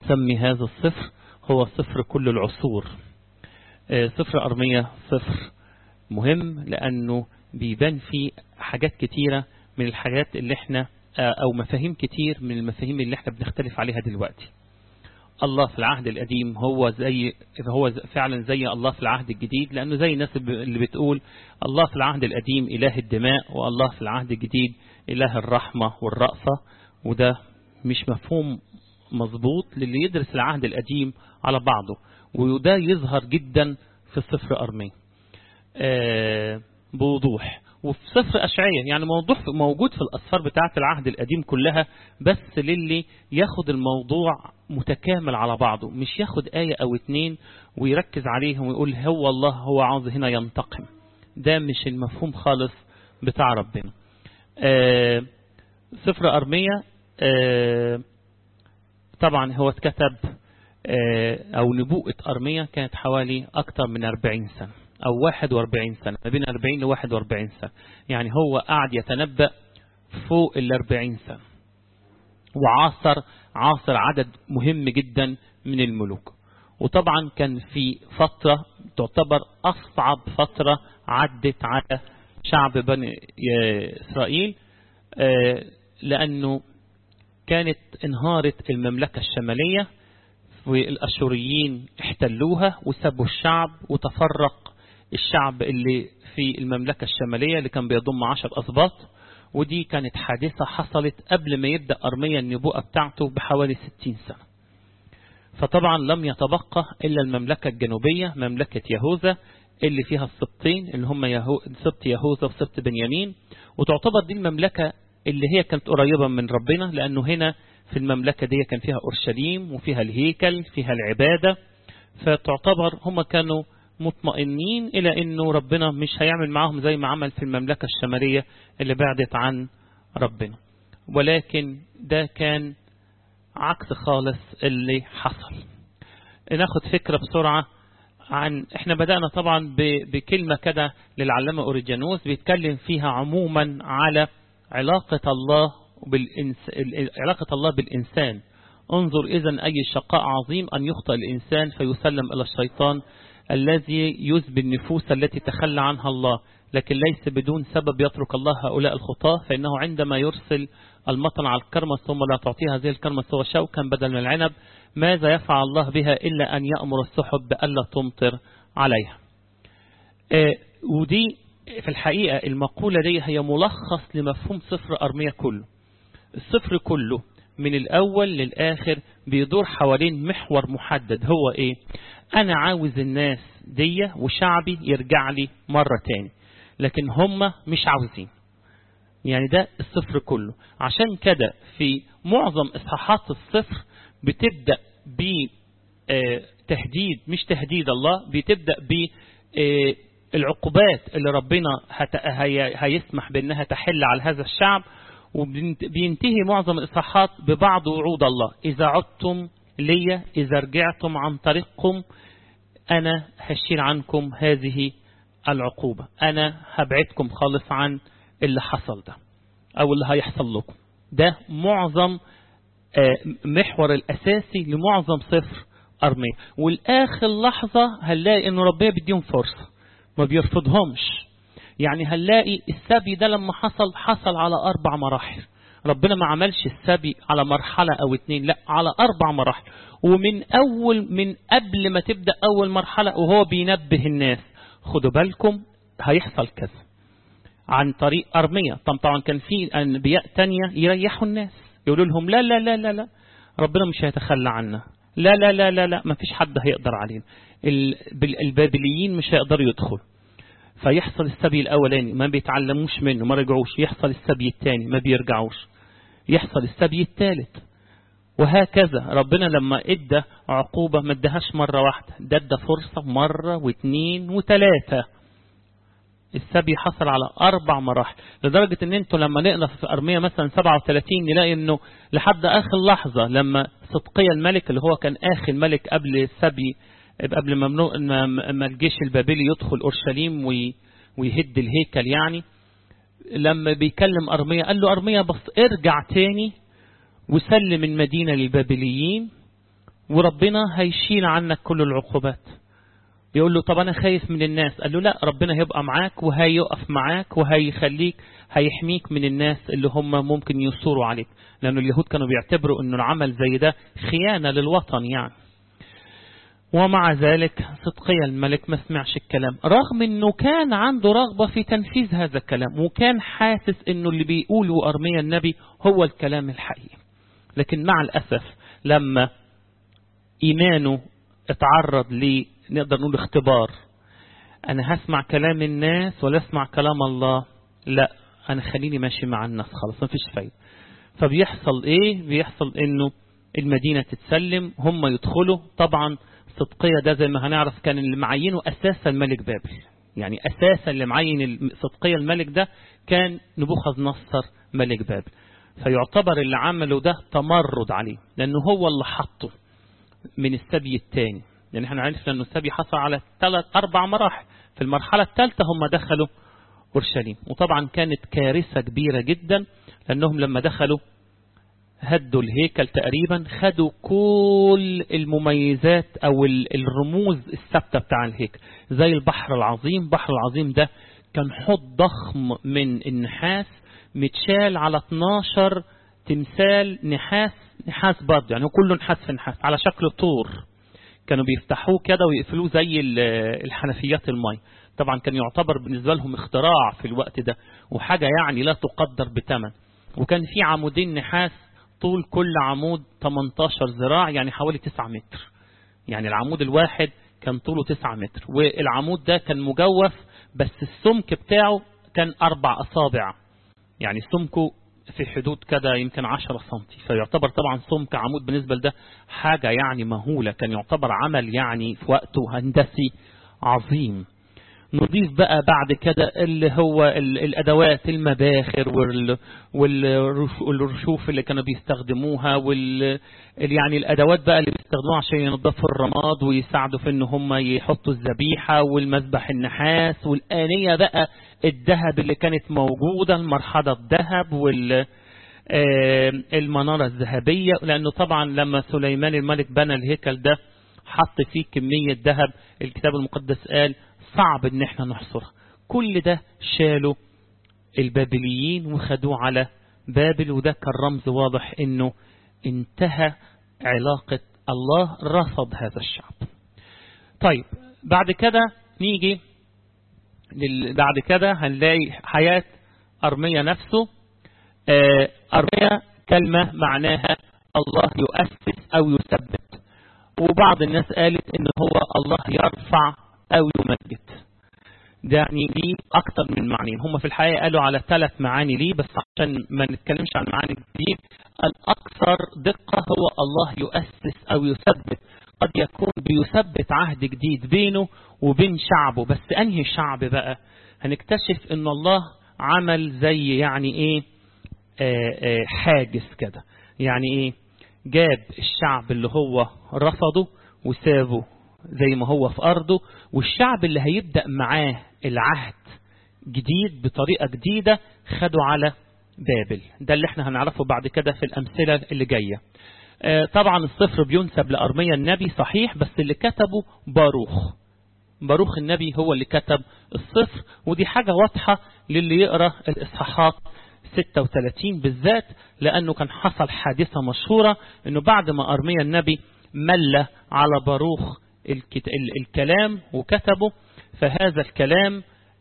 سمي هذا الصفر هو صفر كل العصور صفر أرمية صفر مهم لأنه بيبان فيه حاجات كتيرة من الحاجات اللي احنا أو مفاهيم كتير من المفاهيم اللي احنا بنختلف عليها دلوقتي الله في العهد القديم هو زي هو فعلا زي الله في العهد الجديد لأنه زي الناس اللي بتقول الله في العهد القديم إله الدماء والله في العهد الجديد إله الرحمة والرأفة وده مش مفهوم مظبوط للي يدرس العهد القديم على بعضه وده يظهر جدا في الصفر أرمي آه بوضوح وفي صفر أشعية يعني موضوع موجود في الأسفار بتاعة العهد القديم كلها بس للي ياخد الموضوع متكامل على بعضه مش ياخد آية أو اتنين ويركز عليهم ويقول هو الله هو عاوز هنا ينتقم ده مش المفهوم خالص بتاع ربنا آه صفر أرمية آه طبعا هو اتكتب أو نبوءة أرمية كانت حوالي أكثر من 40 سنة أو 41 سنة ما بين 40 ل 41 سنة يعني هو قاعد يتنبأ فوق ال 40 سنة وعاصر عاصر عدد مهم جدا من الملوك وطبعا كان في فترة تعتبر أصعب فترة عدت على شعب بني إسرائيل لأنه كانت انهارت المملكة الشمالية والأشوريين احتلوها وسابوا الشعب وتفرق الشعب اللي في المملكة الشمالية اللي كان بيضم عشر أسباط ودي كانت حادثة حصلت قبل ما يبدأ أرميا النبوءة بتاعته بحوالي 60 سنة فطبعا لم يتبقى إلا المملكة الجنوبية مملكة يهوذا اللي فيها السبطين اللي هم يهو... سبط يهوذا وسبط بنيامين وتعتبر دي المملكة اللي هي كانت قريبة من ربنا لأنه هنا في المملكة دي كان فيها أورشليم وفيها الهيكل فيها العبادة فتعتبر هم كانوا مطمئنين إلى أنه ربنا مش هيعمل معهم زي ما عمل في المملكة الشمالية اللي بعدت عن ربنا ولكن ده كان عكس خالص اللي حصل ناخد فكرة بسرعة عن احنا بدأنا طبعا بكلمة كده للعلامة أوريجانوس بيتكلم فيها عموما على علاقة الله بالإنس... علاقة الله بالإنسان انظر إذا أي شقاء عظيم أن يخطئ الإنسان فيسلم إلى الشيطان الذي يزبي النفوس التي تخلى عنها الله لكن ليس بدون سبب يترك الله هؤلاء الخطاة فإنه عندما يرسل المطر على الكرمة ثم لا تعطيها هذه الكرمة سوى شوكا بدل من العنب ماذا يفعل الله بها إلا أن يأمر السحب بألا تمطر عليها آه ودي في الحقيقة المقولة دي هي ملخص لمفهوم صفر أرمية كله الصفر كله من الأول للآخر بيدور حوالين محور محدد هو إيه أنا عاوز الناس دي وشعبي يرجع لي مرة تاني لكن هم مش عاوزين يعني ده الصفر كله عشان كده في معظم إصحاحات الصفر بتبدأ بتهديد مش تهديد الله بتبدأ ب العقوبات اللي ربنا هيسمح بأنها تحل على هذا الشعب وبينتهي معظم الإصحاحات ببعض وعود الله إذا عدتم لي إذا رجعتم عن طريقكم أنا هشيل عنكم هذه العقوبة أنا هبعدكم خالص عن اللي حصل ده أو اللي هيحصل لكم ده معظم محور الأساسي لمعظم صفر أرمية والآخر لحظة هنلاقي أنه ربنا بيديهم فرصة ما بيرفضهمش يعني هنلاقي السبي ده لما حصل حصل على أربع مراحل ربنا ما عملش السبي على مرحلة أو اتنين لا على أربع مراحل ومن أول من قبل ما تبدأ أول مرحلة وهو بينبه الناس خدوا بالكم هيحصل كذا عن طريق أرمية طب طبعا كان في أنبياء تانية يريحوا الناس يقولوا لهم لا لا لا لا لا ربنا مش هيتخلى عنا لا لا لا لا لا ما فيش حد هيقدر علينا البابليين مش هيقدروا يدخلوا فيحصل السبي الأولاني ما بيتعلموش منه ما رجعوش يحصل السبي الثاني ما بيرجعوش يحصل السبي الثالث وهكذا ربنا لما ادى عقوبة ما ادهاش مرة واحدة ده ادى فرصة مرة واثنين وثلاثة السبي حصل على أربع مراحل لدرجة ان انتوا لما نقرا في أرمية مثلا 37 نلاقي انه لحد آخر لحظة لما صدقية الملك اللي هو كان آخر ملك قبل السبي قبل ممنوع ما الجيش البابلي يدخل أورشليم ويهد الهيكل يعني لما بيكلم أرمية قال له أرمية بس ارجع تاني وسلم المدينة للبابليين وربنا هيشيل عنك كل العقوبات يقول له طب أنا خايف من الناس قال له لا ربنا هيبقى معاك وهيقف معاك وهيخليك هيحميك من الناس اللي هم ممكن يصوروا عليك لأن اليهود كانوا بيعتبروا أنه العمل زي ده خيانة للوطن يعني ومع ذلك صدقيا الملك ما سمعش الكلام رغم أنه كان عنده رغبة في تنفيذ هذا الكلام وكان حاسس أنه اللي بيقوله أرميا النبي هو الكلام الحقيقي لكن مع الأسف لما إيمانه اتعرض ل نقدر نقول اختبار أنا هسمع كلام الناس ولا أسمع كلام الله لا أنا خليني ماشي مع الناس خلاص ما فيش فايدة فبيحصل إيه بيحصل إنه المدينة تتسلم هم يدخلوا طبعا صدقية ده زي ما هنعرف كان اللي معينه أساسا الملك بابل يعني أساسا اللي معين صدقية الملك ده كان نبوخذ نصر ملك بابل فيعتبر اللي عمله ده تمرد عليه لأنه هو اللي حطه من السبي الثاني يعني احنا عرفنا أنه السبي حصل على ثلاث أربع مراحل في المرحلة الثالثة هم دخلوا أورشليم وطبعا كانت كارثة كبيرة جدا لأنهم لما دخلوا هدوا الهيكل تقريبا خدوا كل المميزات أو الرموز الثابتة بتاع الهيكل زي البحر العظيم البحر العظيم ده كان حوض ضخم من النحاس متشال على 12 تمثال نحاس نحاس برضه يعني كله نحاس في نحاس على شكل طور كانوا بيفتحوه كده ويقفلوه زي الحنفيات المي طبعا كان يعتبر بالنسبة لهم اختراع في الوقت ده وحاجة يعني لا تقدر بثمن وكان في عمودين نحاس طول كل عمود 18 ذراع يعني حوالي 9 متر يعني العمود الواحد كان طوله 9 متر والعمود ده كان مجوف بس السمك بتاعه كان أربع أصابع يعني سمكه في حدود كده يمكن 10 سنتي فيعتبر طبعا سمك عمود بالنسبة لده حاجة يعني مهولة كان يعتبر عمل يعني في وقته هندسي عظيم نضيف بقى بعد كده اللي هو الأدوات المباخر والرشوف اللي كانوا بيستخدموها وال يعني الأدوات بقى اللي بيستخدموها عشان ينظفوا الرماد ويساعدوا في ان هم يحطوا الذبيحة والمذبح النحاس والآنية بقى الذهب اللي كانت موجودة المرحلة الذهب وال المنارة الذهبية لأنه طبعا لما سليمان الملك بنى الهيكل ده حط فيه كمية ذهب الكتاب المقدس قال صعب ان احنا نحصرها كل ده شالوا البابليين وخدوه على بابل وده كان رمز واضح انه انتهى علاقة الله رفض هذا الشعب طيب بعد كده نيجي بعد كده هنلاقي حياة أرمية نفسه أرمية كلمة معناها الله يؤسس أو يثبت وبعض الناس قالت ان هو الله يرفع أو يمجد ده يعني ليه أكتر من معنيين هم في الحقيقة قالوا على ثلاث معاني ليه بس عشان ما نتكلمش عن معاني كتير الأكثر دقة هو الله يؤسس أو يثبت قد يكون بيثبت عهد جديد بينه وبين شعبه بس أنهي شعب بقى هنكتشف ان الله عمل زي يعني ايه آآ آآ حاجز كده يعني ايه جاب الشعب اللي هو رفضه وسابه زي ما هو في أرضه والشعب اللي هيبدأ معاه العهد جديد بطريقة جديدة خدوا على بابل ده اللي احنا هنعرفه بعد كده في الأمثلة اللي جاية طبعا الصفر بينسب لأرميا النبي صحيح بس اللي كتبه باروخ باروخ النبي هو اللي كتب الصفر ودي حاجة واضحة للي يقرأ الإصحاحات 36 بالذات لأنه كان حصل حادثة مشهورة أنه بعد ما أرميا النبي مل على باروخ الكلام وكتبه فهذا الكلام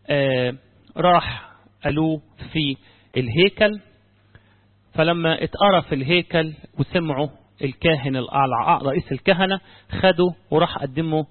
راح قالوه في الهيكل فلما اتقرا في الهيكل وسمعوا الكاهن الأعلى رئيس الكهنة خدوا وراح قدمه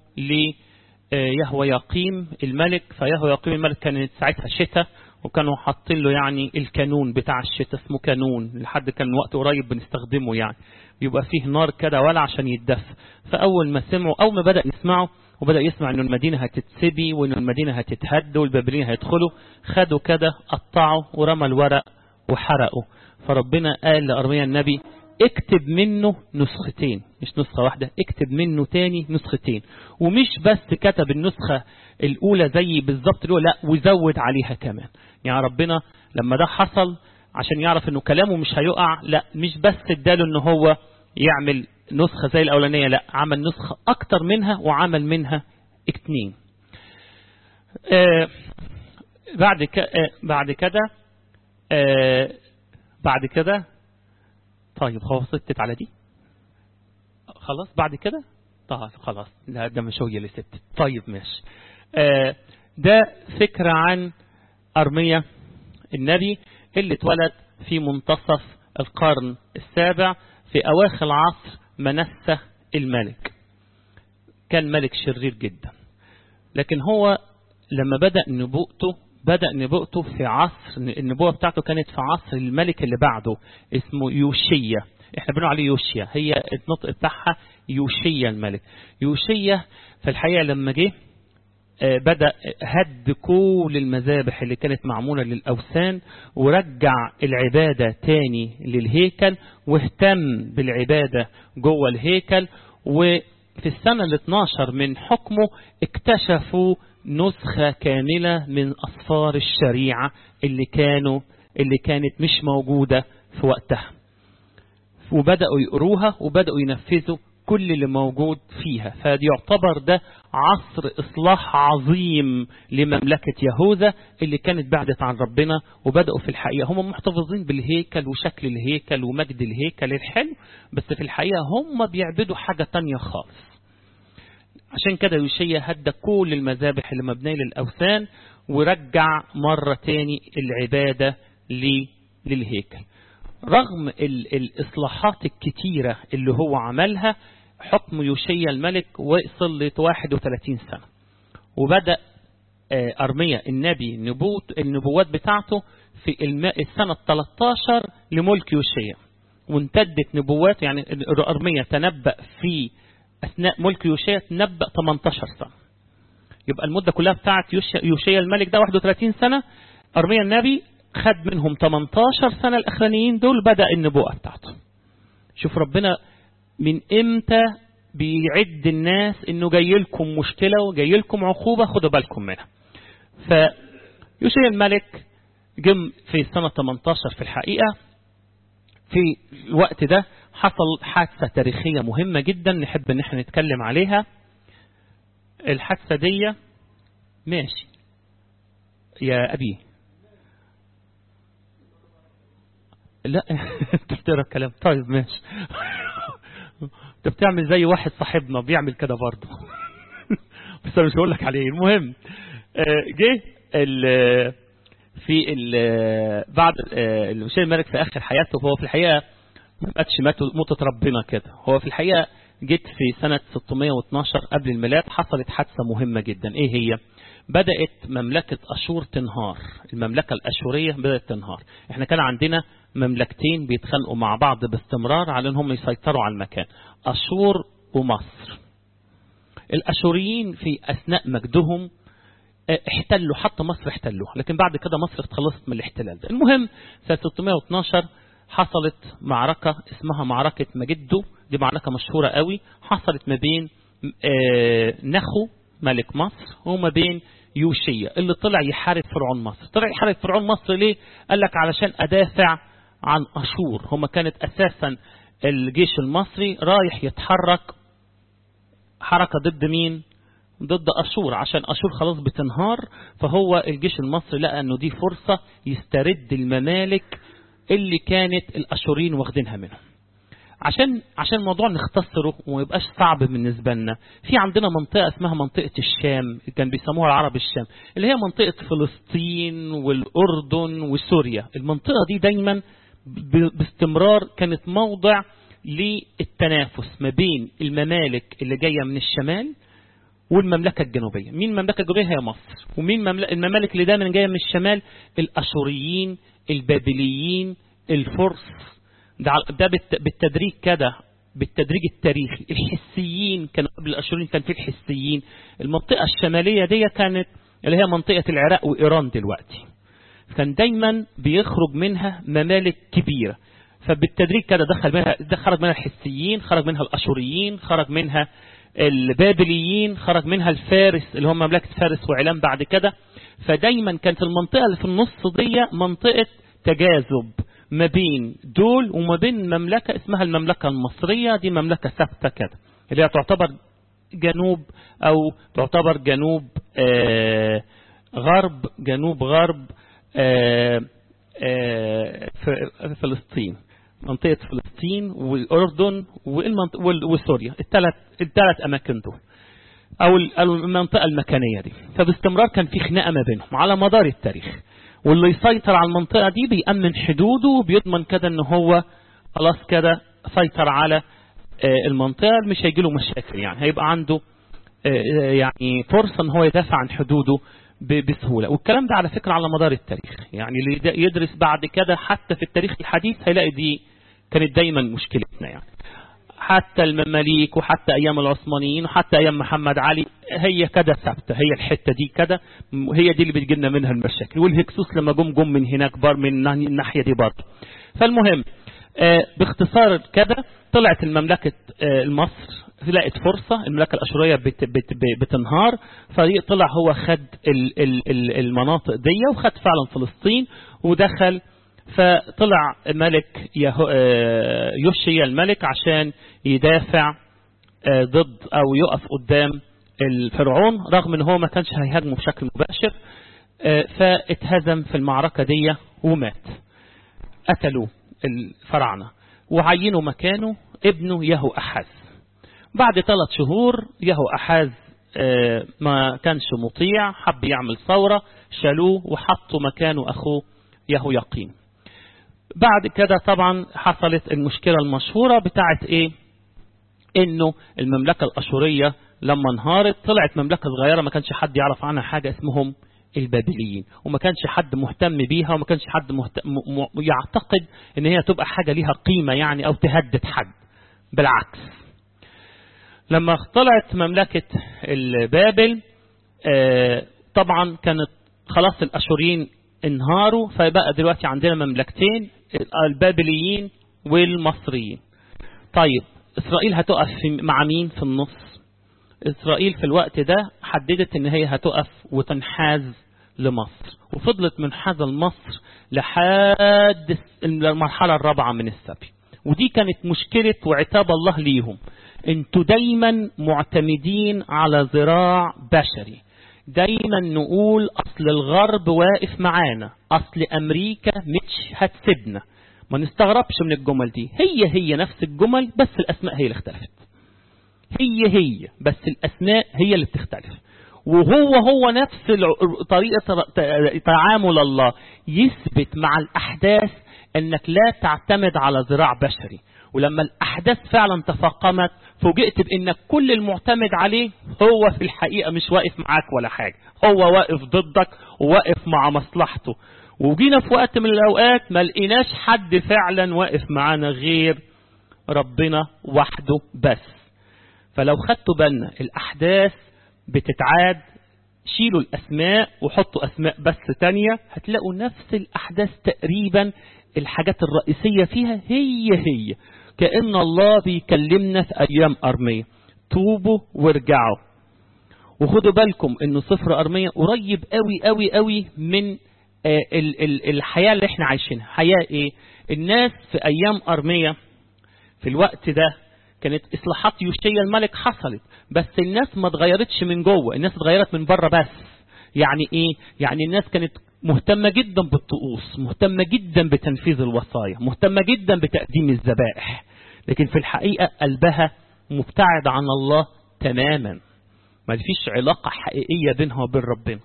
ليهوى يقيم الملك فيهوى يقيم الملك كانت ساعتها شتاء وكانوا حاطين له يعني الكانون بتاع الشتاء اسمه كانون لحد كان وقت قريب بنستخدمه يعني بيبقى فيه نار كده ولا عشان يتدفى فأول ما سمعوا أول ما بدأ يسمعوا وبدأ يسمع أن المدينة هتتسبي وأن المدينة هتتهد والبابليين هيدخلوا خدوا كده قطعوا ورمى الورق وحرقوا فربنا قال لأرميا النبي اكتب منه نسختين مش نسخة واحدة اكتب منه تاني نسختين ومش بس كتب النسخة الأولى زي بالظبط لا وزود عليها كمان يعني ربنا لما ده حصل عشان يعرف انه كلامه مش هيقع لا مش بس اداله ان هو يعمل نسخة زي الأولانية لا عمل نسخة أكتر منها وعمل منها اتنين آه بعد ك... آه بعد كده آه بعد كده طيب خلاص سكتت على دي خلاص بعد كده طيب خلاص لا ده مش هي اللي سكتت طيب ماشي آه ده فكرة عن أرمية النبي اللي اتولد في منتصف القرن السابع في أواخر عصر منسة الملك كان ملك شرير جدا لكن هو لما بدأ نبوءته بدأ نبوءته في عصر النبوة بتاعته كانت في عصر الملك اللي بعده اسمه يوشيا احنا بنقول عليه يوشيا هي النطق بتاعها يوشيا الملك يوشيا في الحقيقة لما جه بدأ هد كل المذابح اللي كانت معمولة للأوثان ورجع العبادة تاني للهيكل واهتم بالعبادة جوه الهيكل وفي السنة ال 12 من حكمه اكتشفوا نسخة كاملة من أصفار الشريعة اللي كانوا اللي كانت مش موجودة في وقتها وبدأوا يقروها وبدأوا ينفذوا كل اللي موجود فيها فدي يعتبر ده عصر إصلاح عظيم لمملكة يهوذا اللي كانت بعدت عن ربنا وبدأوا في الحقيقة هم محتفظين بالهيكل وشكل الهيكل ومجد الهيكل الحلو بس في الحقيقة هم بيعبدوا حاجة تانية خالص عشان كده يوشيا هدى كل المذابح اللي مبنية للأوثان ورجع مرة تاني العبادة للهيكل رغم الإصلاحات الكتيرة اللي هو عملها حكم يوشيا الملك وصل ل 31 سنة وبدأ أرمية النبي نبوت النبوات بتاعته في السنة 13 لملك يوشيا وامتدت نبوات يعني أرمية تنبأ في أثناء ملك يوشيا تنبأ 18 سنة يبقى المدة كلها بتاعت يوشيا الملك ده 31 سنة أرمية النبي خد منهم 18 سنة الأخرانيين دول بدأ النبوءة بتاعته شوف ربنا من إمتى بيعد الناس إنه جاي لكم مشكلة وجاي لكم عقوبة خدوا بالكم منها فيوشيا الملك جم في سنة 18 في الحقيقة في الوقت ده حصل حادثة تاريخية مهمة جدا نحب ان احنا نتكلم عليها الحادثة دي ماشي يا أبي لا انت بتقرا الكلام طيب ماشي انت بتعمل زي واحد صاحبنا بيعمل كده برضه بس انا مش هقول لك عليه المهم جه ال في ال بعد المشير الملك في اخر حياته هو في الحقيقه ما ماتش موتة ربنا كده هو في الحقيقه جيت في سنة 612 قبل الميلاد حصلت حادثة مهمة جدا ايه هي بدأت مملكة أشور تنهار المملكة الأشورية بدأت تنهار احنا كان عندنا مملكتين بيتخانقوا مع بعض باستمرار على انهم يسيطروا على المكان أشور ومصر الأشوريين في أثناء مجدهم احتلوا حتى مصر احتلوها لكن بعد كده مصر اتخلصت من الاحتلال ده المهم سنة 612 حصلت معركة اسمها معركة مجدو دي معركة مشهورة قوي حصلت ما بين نخو ملك مصر وما بين يوشيا اللي طلع يحارب فرعون مصر طلع يحارب فرعون مصر ليه قال لك علشان أدافع عن أشور هما كانت أساسا الجيش المصري رايح يتحرك حركة ضد مين ضد أشور عشان أشور خلاص بتنهار فهو الجيش المصري لقى أنه دي فرصة يسترد الممالك اللي كانت الأشورين واخدينها منهم عشان عشان الموضوع نختصره وما يبقاش صعب بالنسبة لنا في عندنا منطقة اسمها منطقة الشام كان بيسموها العرب الشام اللي هي منطقة فلسطين والأردن وسوريا المنطقة دي دايما باستمرار كانت موضع للتنافس ما بين الممالك اللي جاية من الشمال والمملكة الجنوبية مين المملكة الجنوبية هي مصر ومين الممالك اللي دايما جاية من الشمال الأشوريين البابليين الفرس ده, ده بالتدريج كده بالتدريج التاريخي الحسيين كانوا قبل الأشوريين كان في الحسيين المنطقة الشمالية دي كانت اللي هي منطقة العراق وإيران دلوقتي كان دايما بيخرج منها ممالك كبيرة فبالتدريج كده دخل منها خرج منها الحسيين خرج منها الأشوريين خرج منها البابليين خرج منها الفارس اللي هم مملكة فارس وعلام بعد كده فدايما كانت المنطقة اللي في النص دي منطقة تجاذب ما بين دول وما بين مملكة اسمها المملكة المصرية دي مملكة ثابتة كده اللي هي تعتبر جنوب أو تعتبر جنوب آه غرب جنوب غرب آه آه فلسطين منطقة فلسطين والأردن وسوريا الثلاث الثلاث أماكن دول أو المنطقة المكانية دي فباستمرار كان في خناقة ما بينهم على مدار التاريخ واللي يسيطر على المنطقة دي بيأمن حدوده وبيضمن كده ان هو خلاص كده سيطر على المنطقة مش هيجي له مشاكل يعني هيبقى عنده يعني فرصة ان هو يدافع عن حدوده بسهولة والكلام ده على فكرة على مدار التاريخ يعني اللي يدرس بعد كده حتى في التاريخ الحديث هيلاقي دي كانت دايما مشكلتنا يعني حتى المماليك وحتى أيام العثمانيين وحتى أيام محمد علي هي كده ثابتة هي الحتة دي كده هي دي اللي بتجينا منها المشاكل والهكسوس لما جم جم من هناك بار من الناحية دي برضه فالمهم آه باختصار كده طلعت المملكة آه مصر لقت فرصة المملكة الأشورية بت بت بتنهار فطلع هو خد ال ال المناطق دي وخد فعلا فلسطين ودخل فطلع ملك يوشيا الملك عشان يدافع ضد أو يقف قدام الفرعون رغم ان هو ما كانش هيهاجمه بشكل مباشر فاتهزم في المعركة دي ومات قتلوا الفراعنة وعينوا مكانه ابنه يهو أحاز بعد ثلاث شهور يهو أحاز ما كانش مطيع حب يعمل ثورة شالوه وحطوا مكانه أخوه يهو يقين بعد كده طبعا حصلت المشكلة المشهورة بتاعت ايه انه المملكة الاشورية لما انهارت طلعت مملكة صغيرة ما كانش حد يعرف عنها حاجة اسمهم البابليين وما كانش حد مهتم بيها وما كانش حد مهتم م... يعتقد ان هي تبقى حاجة ليها قيمة يعني او تهدد حد بالعكس لما طلعت مملكة البابل آه طبعا كانت خلاص الاشوريين انهاروا فبقى دلوقتي عندنا مملكتين البابليين والمصريين طيب إسرائيل هتقف مع مين في النص إسرائيل في الوقت ده حددت إن هي هتقف وتنحاز لمصر وفضلت منحازة لمصر لحد المرحلة الرابعة من السبي ودي كانت مشكلة وعتاب الله ليهم انتوا دايما معتمدين على ذراع بشري دايما نقول اصل الغرب واقف معانا اصل امريكا مش هتسيبنا ما نستغربش من الجمل دي هي هي نفس الجمل بس الاسماء هي اللي اختلفت هي هي بس الاسماء هي اللي بتختلف وهو هو نفس طريقة تعامل الله يثبت مع الأحداث أنك لا تعتمد على ذراع بشري ولما الأحداث فعلا تفاقمت فوجئت بأنك كل المعتمد عليه هو في الحقيقة مش واقف معاك ولا حاجة هو واقف ضدك وواقف مع مصلحته وجينا في وقت من الأوقات ما لقيناش حد فعلا واقف معانا غير ربنا وحده بس فلو خدتوا بالنا الأحداث بتتعاد شيلوا الأسماء وحطوا أسماء بس تانية هتلاقوا نفس الأحداث تقريبا الحاجات الرئيسية فيها هي هي كأن الله بيكلمنا في أيام أرمية توبوا وارجعوا وخدوا بالكم انه صفر أرمية قريب قوي قوي قوي من آه ال ال الحياة اللي احنا عايشينها حياة ايه الناس في أيام أرمية في الوقت ده كانت إصلاحات يوشيا الملك حصلت بس الناس ما اتغيرتش من جوه الناس اتغيرت من بره بس يعني ايه يعني الناس كانت مهتمة جدا بالطقوس مهتمة جدا بتنفيذ الوصايا مهتمة جدا بتقديم الذبائح لكن في الحقيقة قلبها مبتعد عن الله تماما ما فيش علاقة حقيقية بينها وبين ربنا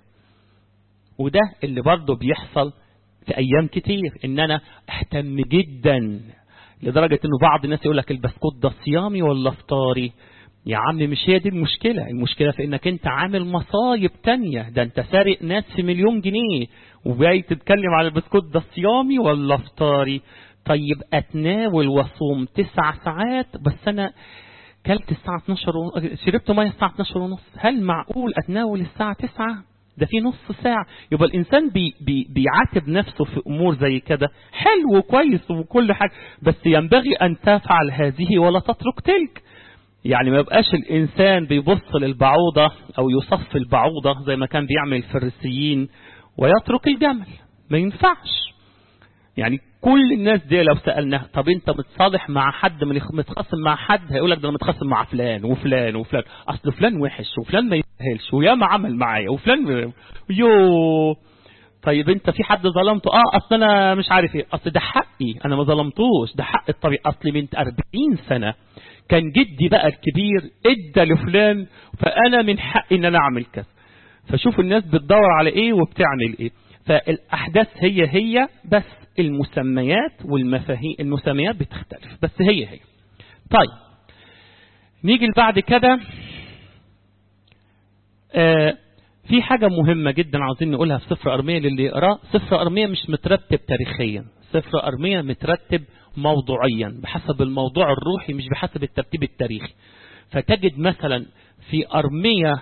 وده اللي برضه بيحصل في أيام كتير إن أنا أهتم جدا لدرجة إنه بعض الناس يقول لك البسكوت ده صيامي ولا فطاري يا عم مش هي دي المشكلة المشكلة في انك انت عامل مصايب تانية ده انت سارق ناس في مليون جنيه وجاي تتكلم على البسكوت ده صيامي ولا فطاري طيب اتناول وصوم تسع ساعات بس انا كلت الساعة 12 ونص شربت مية الساعة 12 ونص هل معقول اتناول الساعة 9 ده في نص ساعة يبقى الإنسان بي بي بيعاتب نفسه في أمور زي كده حلو وكويس وكل حاجة بس ينبغي أن تفعل هذه ولا تترك تلك يعني ما يبقاش الإنسان بيبص للبعوضة أو يصف البعوضة زي ما كان بيعمل الفريسيين ويترك الجمل ما ينفعش يعني كل الناس دي لو سألناها طب انت متصالح مع حد من متخاصم مع حد هيقول لك ده انا متخاصم مع فلان وفلان وفلان اصل فلان وحش وفلان ما يستاهلش وياما عمل معايا وفلان يو طيب انت في حد ظلمته اه اصل انا مش عارف ايه اصل ده حقي انا ما ظلمتوش ده حق الطبيعي اصل من 40 سنة كان جدي بقى الكبير ادى لفلان فانا من حقي ان انا اعمل كذا فشوف الناس بتدور على ايه وبتعمل ايه فالاحداث هي هي بس المسميات والمفاهيم المسميات بتختلف بس هي هي طيب نيجي بعد كده آه في حاجة مهمة جدا عاوزين نقولها في سفر أرمية للي يقراه سفر أرمية مش مترتب تاريخيا سفر أرمية مترتب موضوعيا بحسب الموضوع الروحي مش بحسب الترتيب التاريخي فتجد مثلا في أرمية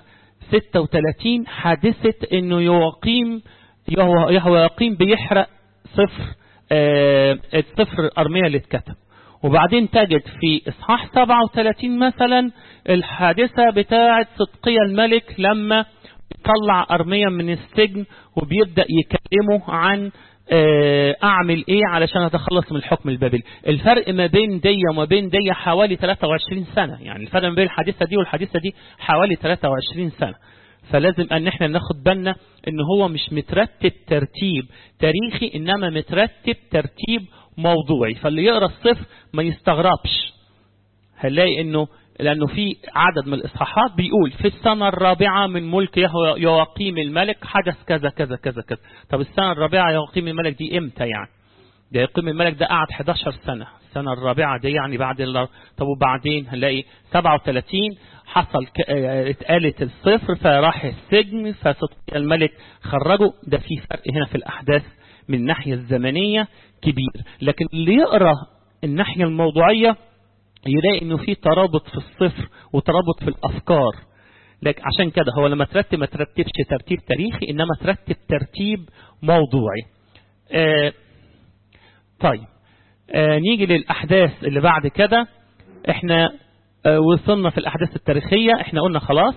36 حادثة انه يواقيم يواقيم بيحرق صفر آه الصفر أرمية اللي اتكتب وبعدين تجد في إصحاح 37 مثلا الحادثة بتاعة صدقية الملك لما طلع أرمية من السجن وبيبدأ يكلمه عن أعمل إيه علشان أتخلص من الحكم البابلي الفرق ما بين دي وما بين دي حوالي 23 سنة يعني الفرق ما بين الحادثة دي والحادثة دي حوالي 23 سنة فلازم أن احنا ناخد بالنا ان هو مش مترتب ترتيب تاريخي انما مترتب ترتيب موضوعي فاللي يقرأ الصفر ما يستغربش هنلاقي انه لأنه في عدد من الإصحاحات بيقول في السنة الرابعة من ملك يواقيم الملك حدث كذا كذا كذا كذا طب السنة الرابعة يواقيم الملك دي إمتى يعني ده يقيم الملك ده قعد 11 سنة السنة الرابعة دي يعني بعد ال... طب وبعدين هنلاقي 37 حصل ك... اتقالت الصفر فراح السجن فصدق الملك خرجه ده في فرق هنا في الأحداث من الناحية الزمنية كبير لكن اللي يقرأ الناحية الموضوعية يلاقي انه في ترابط في الصفر وترابط في الافكار لكن عشان كده هو لما ترتب ما ترتبش ترتيب تاريخي انما ترتب ترتيب موضوعي آه طيب آه نيجي للاحداث اللي بعد كده احنا آه وصلنا في الاحداث التاريخية احنا قلنا خلاص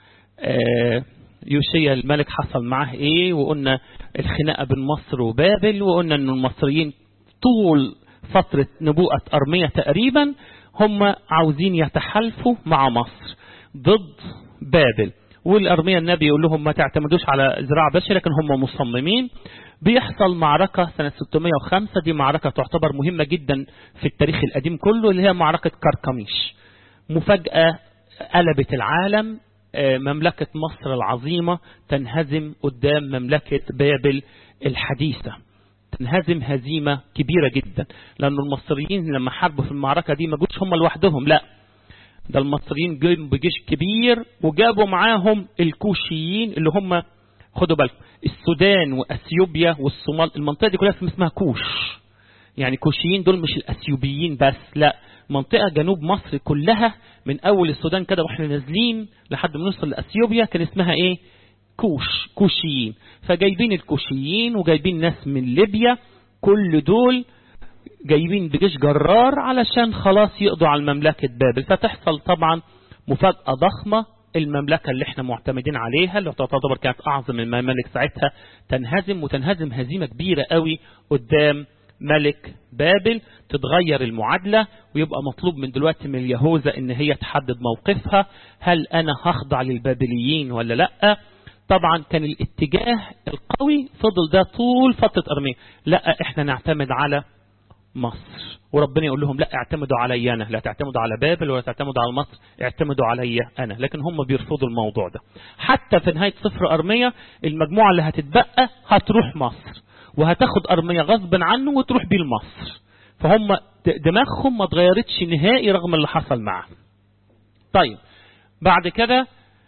آه يوشيا الملك حصل معاه ايه وقلنا الخناقة بين مصر وبابل وقلنا ان المصريين طول فترة نبوءة أرمية تقريبا هم عاوزين يتحالفوا مع مصر ضد بابل والأرمية النبي يقول لهم ما تعتمدوش على زراعة بشري لكن هم مصممين بيحصل معركة سنة 605 دي معركة تعتبر مهمة جدا في التاريخ القديم كله اللي هي معركة كركميش مفاجأة قلبت العالم مملكة مصر العظيمة تنهزم قدام مملكة بابل الحديثة تنهزم هزيمة كبيرة جدا لأن المصريين لما حاربوا في المعركة دي ما جوش هم لوحدهم لا ده المصريين جايين بجيش كبير وجابوا معاهم الكوشيين اللي هم خدوا بالكم السودان وأثيوبيا والصومال المنطقة دي كلها اسمها كوش يعني كوشيين دول مش الأثيوبيين بس لا منطقة جنوب مصر كلها من أول السودان كده واحنا نازلين لحد ما نوصل لأثيوبيا كان اسمها ايه كوش كوشيين فجايبين الكوشيين وجايبين ناس من ليبيا كل دول جايبين بجيش جرار علشان خلاص يقضوا على مملكة بابل فتحصل طبعا مفاجأة ضخمة المملكة اللي احنا معتمدين عليها اللي تعتبر كانت أعظم الممالك ساعتها تنهزم وتنهزم هزيمة كبيرة قوي قدام ملك بابل تتغير المعادلة ويبقى مطلوب من دلوقتي من اليهوذا ان هي تحدد موقفها هل انا هخضع للبابليين ولا لأ طبعا كان الاتجاه القوي فضل ده طول فترة أرمية لا احنا نعتمد على مصر وربنا يقول لهم لا اعتمدوا علي أنا لا تعتمدوا على بابل ولا تعتمدوا على مصر اعتمدوا علي أنا لكن هم بيرفضوا الموضوع ده حتى في نهاية صفر أرمية المجموعة اللي هتتبقى هتروح مصر وهتاخد أرمية غصب عنه وتروح بيه لمصر فهم دماغهم ما اتغيرتش نهائي رغم اللي حصل معاه طيب بعد كده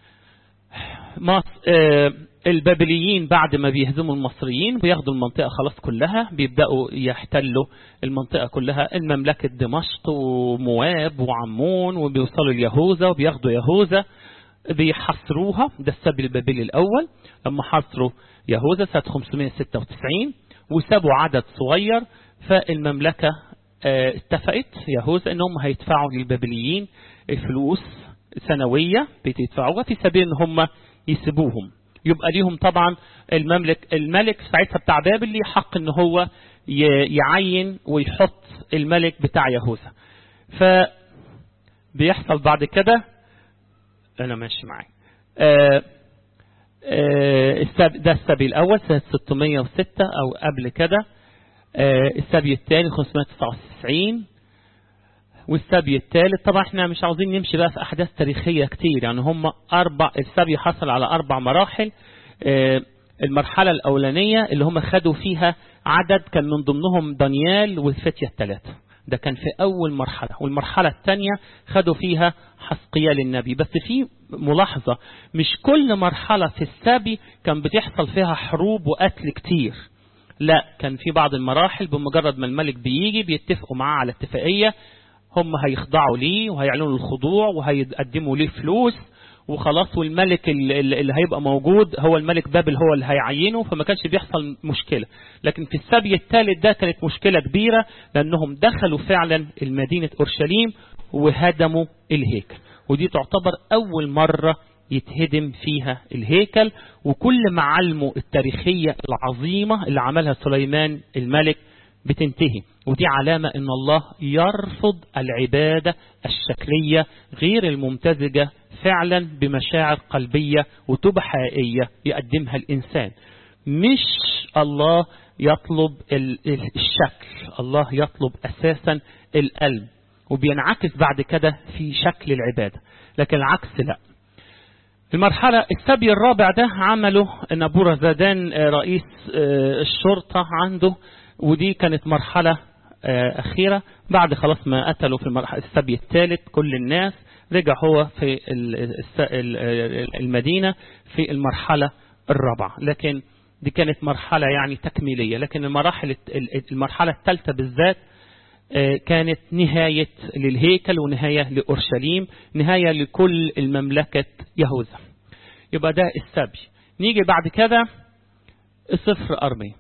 مصر آه البابليين بعد ما بيهزموا المصريين بياخدوا المنطقة خلاص كلها بيبدأوا يحتلوا المنطقة كلها المملكة دمشق ومواب وعمون وبيوصلوا اليهوذا وبياخدوا يهوذا بيحصروها ده السبي البابلي الأول لما حصروا يهوذا سنة 596 وسابوا عدد صغير فالمملكة اه اتفقت يهوذا انهم هيدفعوا للبابليين فلوس سنوية بتدفعوها في سبيل ان هم يسيبوهم يبقى ليهم طبعا المملك الملك ساعتها بتاع بابل ليه حق ان هو يعين ويحط الملك بتاع يهوذا ف بيحصل بعد كده انا ماشي معاك آه ده السبي الأول سنة 606 أو قبل كده السبي الثاني 599 والسبي الثالث طبعا احنا مش عاوزين نمشي بقى في أحداث تاريخية كتير يعني هم أربع السبي حصل على أربع مراحل المرحلة الأولانية اللي هم خدوا فيها عدد كان من ضمنهم دانيال والفتية الثلاثة ده كان في أول مرحلة والمرحلة الثانية خدوا فيها حسقيال النبي بس في ملاحظة مش كل مرحلة في السبي كان بتحصل فيها حروب وقتل كتير لا كان في بعض المراحل بمجرد ما الملك بيجي بيتفقوا معاه على اتفاقية هم هيخضعوا ليه وهيعلنوا الخضوع وهيقدموا ليه فلوس وخلاص والملك اللي هيبقى موجود هو الملك بابل هو اللي هيعينه فما كانش بيحصل مشكلة لكن في السبي الثالث ده كانت مشكلة كبيرة لأنهم دخلوا فعلا المدينة أورشليم وهدموا الهيكل ودي تعتبر أول مرة يتهدم فيها الهيكل وكل معالمه التاريخية العظيمة اللي عملها سليمان الملك بتنتهي ودي علامة ان الله يرفض العبادة الشكلية غير الممتزجة فعلا بمشاعر قلبية وتوبة حقيقية يقدمها الإنسان مش الله يطلب الشكل الله يطلب أساسا القلب وبينعكس بعد كده في شكل العبادة لكن العكس لا المرحلة السبي الرابع ده عمله نابورة زادان رئيس الشرطة عنده ودي كانت مرحلة أخيرة بعد خلاص ما قتلوا في المرحلة السبي الثالث كل الناس رجع هو في المدينة في المرحلة الرابعة لكن دي كانت مرحلة يعني تكميلية لكن المراحل المرحلة الثالثة بالذات كانت نهاية للهيكل ونهاية لأورشليم نهاية لكل المملكة يهوذا يبقى ده السبي نيجي بعد كده الصفر أرمي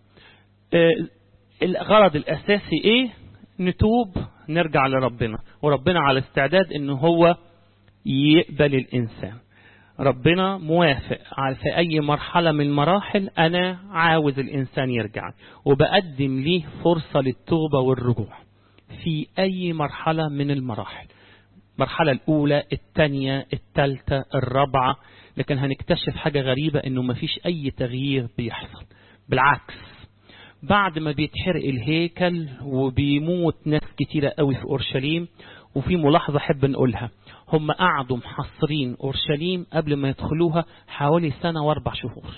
الغرض الأساسي إيه نتوب نرجع لربنا وربنا على استعداد إنه هو يقبل الإنسان ربنا موافق في أي مرحلة من المراحل أنا عاوز الإنسان يرجع وبقدم ليه فرصة للتوبة والرجوع في أي مرحلة من المراحل المرحلة الأولى الثانية الثالثة الرابعة لكن هنكتشف حاجة غريبة إنه مفيش أي تغيير بيحصل بالعكس بعد ما بيتحرق الهيكل وبيموت ناس كتيرة قوي في أورشليم وفي ملاحظة حب نقولها هم قعدوا محصرين أورشليم قبل ما يدخلوها حوالي سنة واربع شهور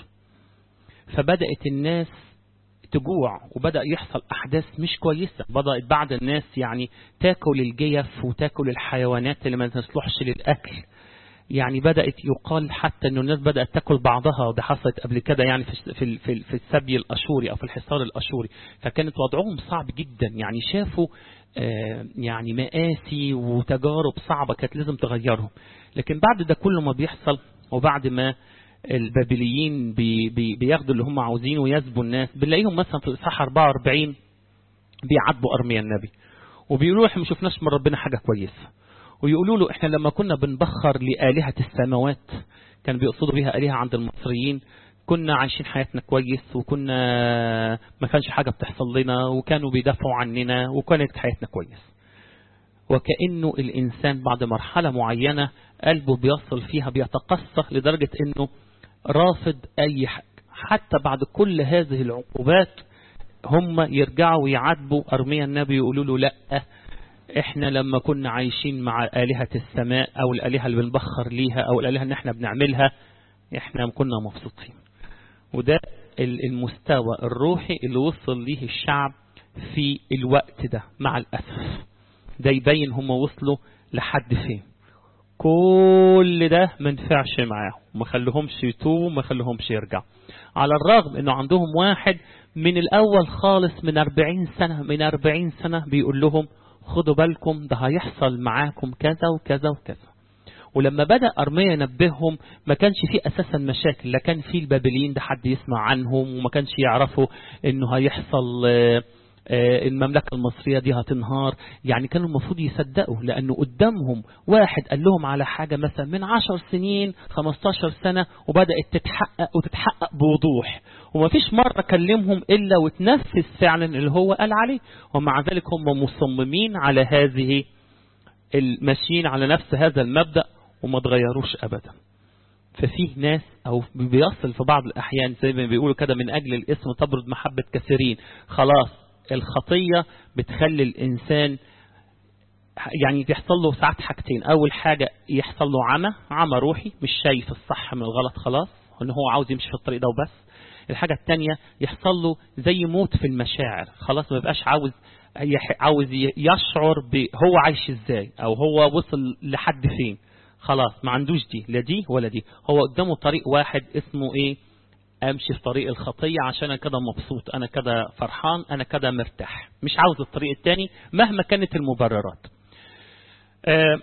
فبدأت الناس تجوع وبدأ يحصل أحداث مش كويسة بدأت بعض الناس يعني تاكل الجيف وتاكل الحيوانات اللي ما تصلحش للأكل يعني بدأت يقال حتى أن الناس بدأت تاكل بعضها وده حصلت قبل كده يعني في في في, في السبي الأشوري أو في الحصار الأشوري فكانت وضعهم صعب جدا يعني شافوا آه يعني مآسي وتجارب صعبة كانت لازم تغيرهم لكن بعد ده كله ما بيحصل وبعد ما البابليين بي بي بياخدوا اللي هم عاوزينه ويسبوا الناس بنلاقيهم مثلا في الإصحاح 44 بيعاتبوا أرميا النبي وبيقولوا احنا ما شفناش من ربنا حاجة كويسة ويقولوا له احنا لما كنا بنبخر لآلهة السماوات كان بيقصدوا بيها آلهة عند المصريين كنا عايشين حياتنا كويس وكنا ما كانش حاجة بتحصل لنا وكانوا بيدافعوا عننا وكانت حياتنا كويس وكأنه الإنسان بعد مرحلة معينة قلبه بيصل فيها بيتقصى لدرجة أنه رافض أي حاجة حتى بعد كل هذه العقوبات هم يرجعوا ويعاتبوا أرميا النبي يقولوا له لأ احنا لما كنا عايشين مع آلهة السماء او الآلهة اللي بنبخر ليها او الآلهة اللي احنا بنعملها احنا كنا مبسوطين وده المستوى الروحي اللي وصل ليه الشعب في الوقت ده مع الأسف ده يبين هم وصلوا لحد فين كل ده ما نفعش معاهم ما خليهمش يتوبوا ما خليهمش يرجعوا على الرغم انه عندهم واحد من الاول خالص من 40 سنة من 40 سنة بيقول لهم خدوا بالكم ده هيحصل معاكم كذا وكذا وكذا ولما بدأ أرميا ينبههم ما كانش فيه أساسا مشاكل لا كان فيه البابليين ده حد يسمع عنهم وما كانش يعرفوا إنه هيحصل المملكة المصرية دي هتنهار يعني كانوا المفروض يصدقوا لأنه قدامهم واحد قال لهم على حاجة مثلا من عشر سنين 15 سنة وبدأت تتحقق وتتحقق بوضوح وما فيش مرة كلمهم إلا وتنفذ فعلا اللي هو قال عليه ومع ذلك هم مصممين على هذه الماشيين على نفس هذا المبدأ وما تغيروش أبدا ففيه ناس أو بيصل في بعض الأحيان زي ما بيقولوا كده من أجل الاسم تبرد محبة كثيرين خلاص الخطية بتخلي الإنسان يعني بيحصل له ساعات حاجتين أول حاجة يحصل له عمى عمى روحي مش شايف الصح من الغلط خلاص ان هو عاوز يمشي في الطريق ده وبس الحاجة التانية يحصل له زي موت في المشاعر خلاص ما بقاش عاوز عاوز يشعر هو عايش ازاي او هو وصل لحد فين خلاص ما عندوش دي لا دي ولا دي هو قدامه طريق واحد اسمه ايه امشي في طريق الخطية عشان انا كده مبسوط انا كده فرحان انا كده مرتاح مش عاوز الطريق التاني مهما كانت المبررات آه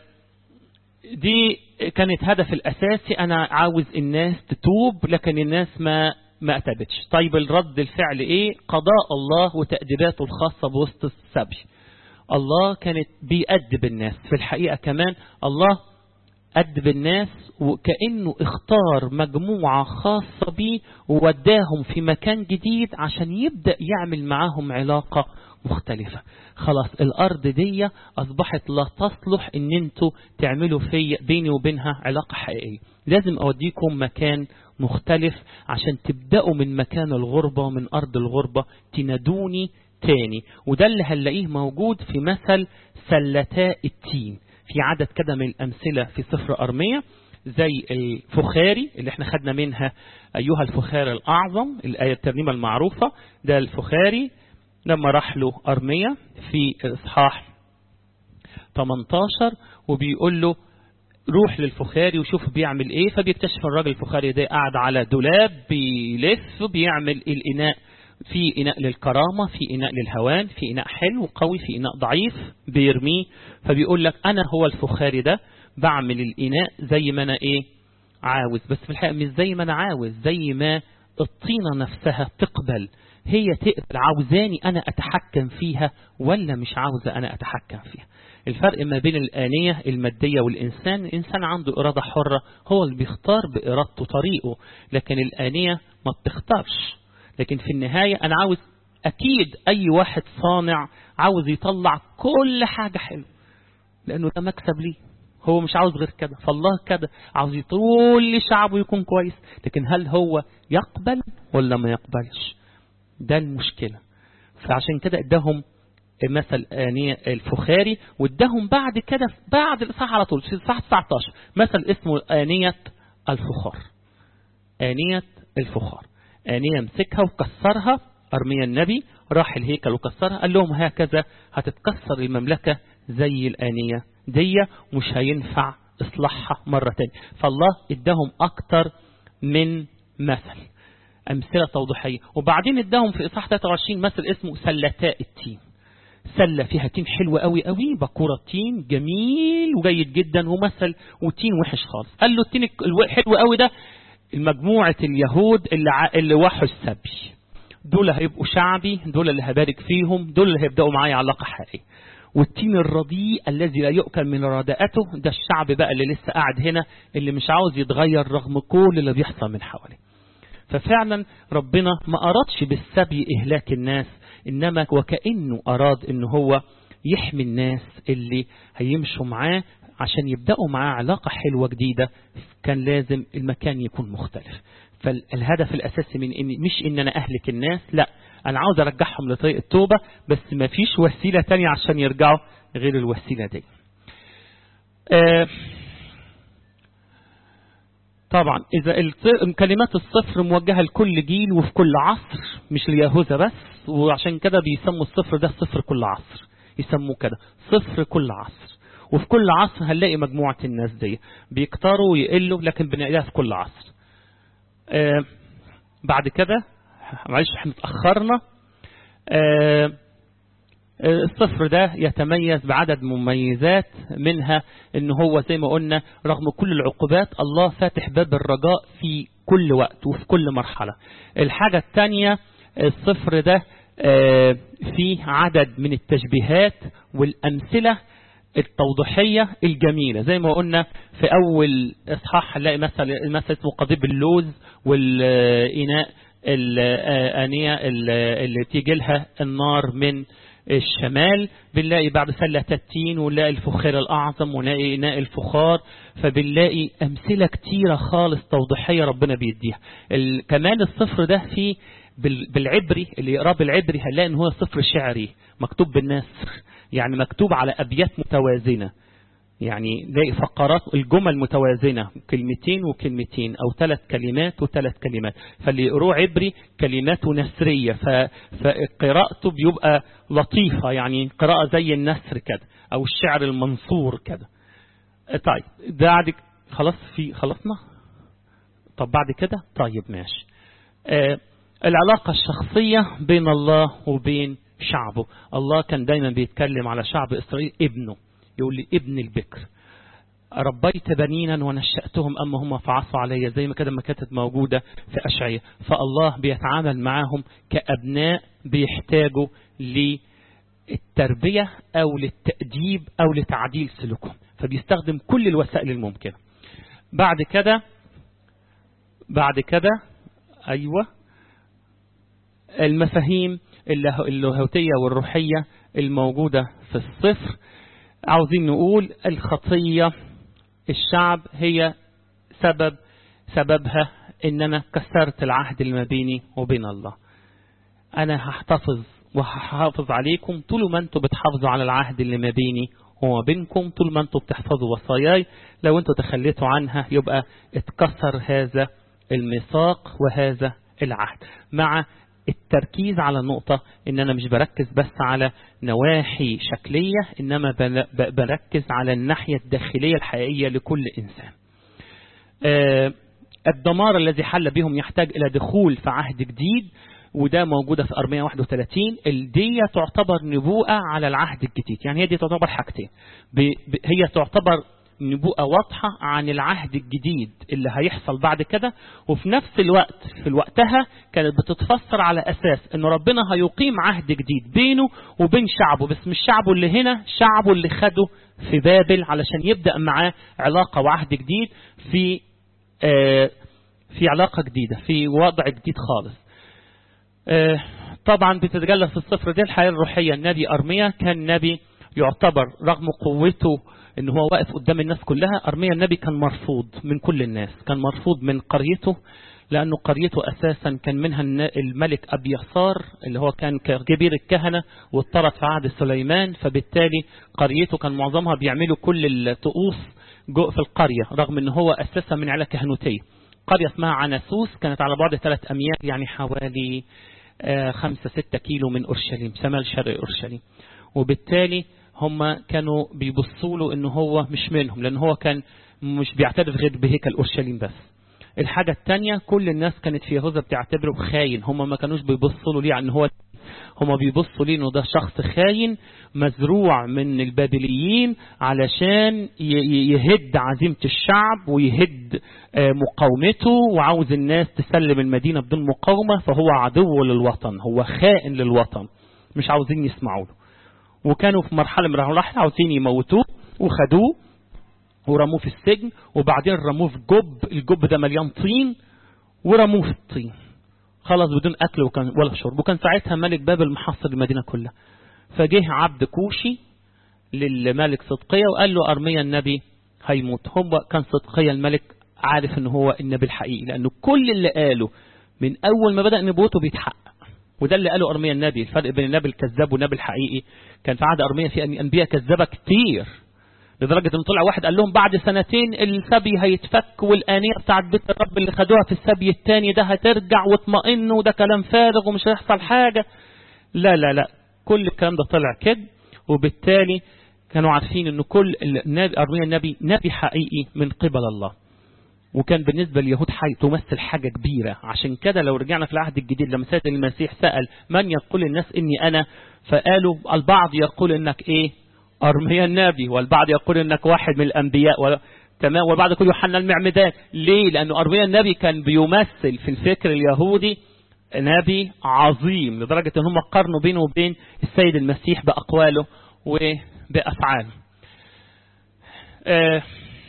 دي كانت هدف الاساسي انا عاوز الناس تتوب لكن الناس ما ما أتبتش طيب الرد الفعل إيه قضاء الله وتأديباته الخاصة بوسط السبي الله كانت بيأدب الناس في الحقيقة كمان الله أدب الناس وكأنه اختار مجموعة خاصة بيه ووداهم في مكان جديد عشان يبدأ يعمل معاهم علاقة مختلفة خلاص الأرض دي أصبحت لا تصلح ان انتوا تعملوا في بيني وبينها علاقة حقيقية لازم أوديكم مكان مختلف عشان تبدأوا من مكان الغربة من أرض الغربة تنادوني تاني وده اللي هنلاقيه موجود في مثل سلتاء التين في عدد كده من الأمثلة في سفر أرمية زي الفخاري اللي احنا خدنا منها أيها الفخار الأعظم الآية الترنيمة المعروفة ده الفخاري لما راح له أرمية في إصحاح 18 وبيقول له روح للفخاري وشوف بيعمل ايه فبيكتشف الراجل الفخاري ده قاعد على دولاب بيلف بيعمل الإناء في إناء للكرامة في إناء للهوان في إناء حلو قوي في إناء ضعيف بيرميه فبيقول لك أنا هو الفخاري ده بعمل الإناء زي ما أنا إيه عاوز بس في الحقيقة مش زي ما أنا عاوز زي ما الطينة نفسها تقبل هي تقبل عاوزاني أنا أتحكم فيها ولا مش عاوزة أنا أتحكم فيها الفرق ما بين الآنية المادية والإنسان الإنسان عنده إرادة حرة هو اللي بيختار بإرادته طريقه لكن الآنية ما بتختارش لكن في النهاية أنا عاوز أكيد أي واحد صانع عاوز يطلع كل حاجة حلوة لأنه ده مكسب ليه هو مش عاوز غير كده فالله كده عاوز يطول شعبه يكون كويس لكن هل هو يقبل ولا ما يقبلش ده المشكلة فعشان كده ادهم مثل آنية الفخاري وادهم بعد كده بعد الإصحاح على طول في الإصحاح 19 مثل اسمه آنية الفخار آنية الفخار آنية مسكها وكسرها أرميا النبي راح الهيكل وكسرها قال لهم هكذا هتتكسر المملكة زي الآنية دي مش هينفع إصلاحها مرة تانية فالله ادهم أكتر من مثل أمثلة توضيحية وبعدين ادهم في إصحاح 23 مثل اسمه سلتاء التين سلة فيها تين حلو قوي قوي بكورة تين جميل وجيد جدا ومثل وتين وحش خالص قال له التين الحلو قوي ده مجموعة اليهود اللي, ع... اللي وحوا السبي دول هيبقوا شعبي دول اللي هبارك فيهم دول اللي هيبدأوا معايا علاقة حقيقية والتين الرديء الذي لا يؤكل من رداءته ده الشعب بقى اللي لسه قاعد هنا اللي مش عاوز يتغير رغم كل اللي بيحصل من حواليه ففعلا ربنا ما أرادش بالسبي إهلاك الناس إنما وكأنه أراد إن هو يحمي الناس اللي هيمشوا معاه عشان يبدأوا معاه علاقة حلوة جديدة كان لازم المكان يكون مختلف فالهدف الأساسي من إن مش إن أنا أهلك الناس لا أنا عاوز أرجعهم لطريق التوبة بس ما فيش وسيلة تانية عشان يرجعوا غير الوسيلة دي آه طبعا إذا كلمات الصفر موجهة لكل جيل وفي كل عصر مش ليهوذا بس وعشان كده بيسموا الصفر ده صفر كل عصر يسموه كده صفر كل عصر وفي كل عصر هنلاقي مجموعة الناس دي بيكتروا ويقلوا لكن بنلاقيها في كل عصر آه بعد كده معلش احنا اتأخرنا آه الصفر ده يتميز بعدد مميزات منها ان هو زي ما قلنا رغم كل العقوبات الله فاتح باب الرجاء في كل وقت وفي كل مرحلة الحاجة الثانية الصفر ده في عدد من التشبيهات والأمثلة التوضيحية الجميلة زي ما قلنا في أول إصحاح هنلاقي مثلا مثلا اسمه قضيب اللوز والإناء الآنية اللي تيجي لها النار من الشمال بنلاقي بعد سلة التين ونلاقي الفخار الأعظم ونلاقي إناء الفخار فبنلاقي أمثلة كتيرة خالص توضيحية ربنا بيديها كمان الصفر ده فيه بالعبري اللي يقراه بالعبري هنلاقي ان هو صفر شعري مكتوب بالنسر يعني مكتوب على أبيات متوازنة يعني لاقي فقرات الجمل متوازنة كلمتين وكلمتين أو ثلاث كلمات وثلاث كلمات فاللي يقروه عبري كلماته نسرية فقراءته بيبقى لطيفة يعني قراءة زي النسر كده أو الشعر المنصور كده طيب بعد خلاص في خلصنا طب بعد كده طيب ماشي آه العلاقة الشخصية بين الله وبين شعبه الله كان دايما بيتكلم على شعب إسرائيل ابنه يقول لي ابن البكر ربيت بنينا ونشأتهم أما هم فعصوا علي زي ما كده ما كانت موجودة في أشعية فالله بيتعامل معهم كأبناء بيحتاجوا للتربية أو للتأديب أو لتعديل سلوكهم فبيستخدم كل الوسائل الممكنة بعد كده بعد كده أيوة المفاهيم اللاهوتية والروحية الموجودة في الصفر عاوزين نقول الخطية الشعب هي سبب سببها ان انا كسرت العهد اللي ما بيني وبين الله انا هحتفظ وهحافظ عليكم طول ما انتوا بتحافظوا على العهد اللي ما بيني وما بينكم طول ما انتوا بتحفظوا وصاياي لو انتوا تخليتوا عنها يبقى اتكسر هذا الميثاق وهذا العهد مع التركيز على النقطة ان انا مش بركز بس على نواحي شكلية انما بركز على الناحية الداخلية الحقيقية لكل انسان آه الدمار الذي حل بهم يحتاج الى دخول في عهد جديد وده موجودة في أرمية 31 دي تعتبر نبوءة على العهد الجديد يعني هي دي تعتبر حاجتين هي تعتبر نبوءة واضحة عن العهد الجديد اللي هيحصل بعد كده وفي نفس الوقت في وقتها كانت بتتفسر على أساس أن ربنا هيقيم عهد جديد بينه وبين شعبه بس مش شعبه اللي هنا شعبه اللي خده في بابل علشان يبدأ معاه علاقة وعهد جديد في آه في علاقة جديدة في وضع جديد خالص آه طبعا بتتجلى في الصفر دي الحياة الروحية النبي أرميا كان نبي يعتبر رغم قوته ان هو واقف قدام الناس كلها أرميا النبي كان مرفوض من كل الناس كان مرفوض من قريته لأنه قريته أساسا كان منها الملك أبي يسار اللي هو كان كبير الكهنة واضطرت في عهد سليمان فبالتالي قريته كان معظمها بيعملوا كل الطقوس في القرية رغم ان هو أساسا من عائلة كهنوتية قرية اسمها عناسوس كانت على بعد ثلاث أميال يعني حوالي خمسة ستة كيلو من أورشليم شمال شرق أورشليم وبالتالي هم كانوا بيبصوا له ان هو مش منهم لان هو كان مش بيعترف غير بهيكل اورشليم بس الحاجة التانية كل الناس كانت في يهوذا بتعتبره خاين هم ما كانوش بيبصوا له ليه ان هو هم بيبصوا ليه انه ده شخص خاين مزروع من البابليين علشان يهد عزيمة الشعب ويهد مقاومته وعاوز الناس تسلم المدينة بدون مقاومة فهو عدو للوطن هو خائن للوطن مش عاوزين يسمعوا له وكانوا في مرحلة من المراحل عاوزين يموتوه وخدوه ورموه في السجن وبعدين رموه في جب الجب ده مليان طين ورموه في الطين خلاص بدون أكل وكان ولا شرب وكان ساعتها ملك بابل محصر المدينة كلها فجه عبد كوشي للملك صدقية وقال له أرميا النبي هيموت هو كان صدقية الملك عارف ان هو النبي الحقيقي لأنه كل اللي قاله من أول ما بدأ نبوته بيتحقق وده اللي قاله أرميا النبي الفرق بين النبي الكذاب والنبي الحقيقي كان في عهد أرميا في أنبياء كذابة كتير لدرجة ان طلع واحد قال لهم بعد سنتين السبي هيتفك والآنية بتاعت بيت الرب اللي خدوها في السبي التاني ده هترجع واطمئنوا وده كلام فارغ ومش هيحصل حاجة لا لا لا كل الكلام ده طلع كده وبالتالي كانوا عارفين ان كل النبي أرميا النبي نبي حقيقي من قبل الله وكان بالنسبة لليهود حي تمثل حاجة كبيرة عشان كده لو رجعنا في العهد الجديد لما سيد المسيح سأل من يقول الناس إني أنا فقالوا البعض يقول إنك إيه أرميا النبي والبعض يقول إنك واحد من الأنبياء و... تمام والبعض يقول يوحنا المعمدان ليه لأنه أرميا النبي كان بيمثل في الفكر اليهودي نبي عظيم لدرجة ان هم قارنوا بينه وبين السيد المسيح بأقواله وبأفعاله آه